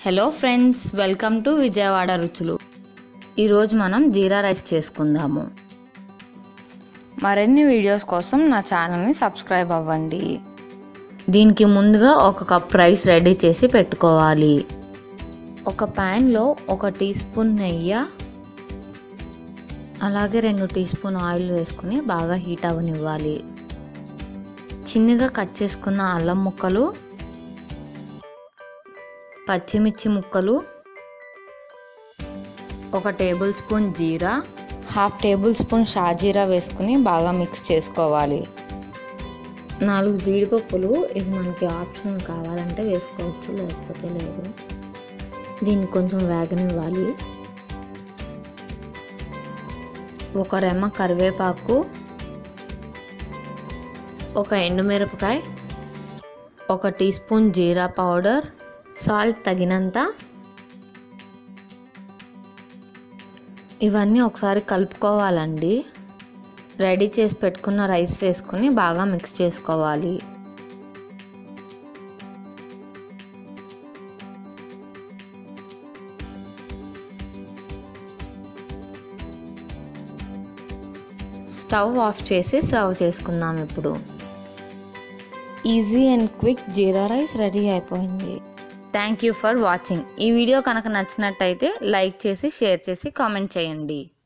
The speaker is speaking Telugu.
hello friends welcome to Vijayawada రుచులు ఈరోజు మనం జీరా రైస్ చేసుకుందాము మరిన్ని వీడియోస్ కోసం నా ఛానల్ని సబ్స్క్రైబ్ అవ్వండి దీనికి ముందుగా ఒక కప్ రైస్ రెడీ చేసి పెట్టుకోవాలి ఒక ప్యాన్లో ఒక టీ స్పూన్ నెయ్యి అలాగే రెండు టీ స్పూన్ ఆయిల్ వేసుకుని బాగా హీట్ అవ్వనివ్వాలి చిన్నగా కట్ చేసుకున్న అల్లం ముక్కలు పచ్చిమిర్చి ముక్కలు ఒక tablespoon jeera half tablespoon shahjeera వేసుకుని బాగా మిక్స్ చేసుకోవాలి నాలుగు జీడిపప్పులు ఇది మనకి ఆప్షన్ కావాలంటే వేసుకోవచ్చు లేకపోతే లేదు దీన్ని కొంచెం వేగనివ్వాలి ఒక రెమ్మ కరివేపాకు ఒక ఎండుమిరపకాయ ఒక teaspoon jeera powder salt తగినంత ఇవన్నీ ఒకసారి కలుపుకోవాలండి రెడీ చేసి పెట్టుకున్న రైస్ వేసుకుని బాగా మిక్స్ చేసుకోవాలి స్టవ్ ఆఫ్ చేసి సర్వ్ చేసుకుందాం ఇప్పుడు easy and quick jeera rice ready అయిపోయింది థ్యాంక్ యూ ఫర్ వాచింగ్ ఈ వీడియో కనుక నచ్చినట్టయితే లైక్ చేసి షేర్ చేసి కామెంట్ చేయండి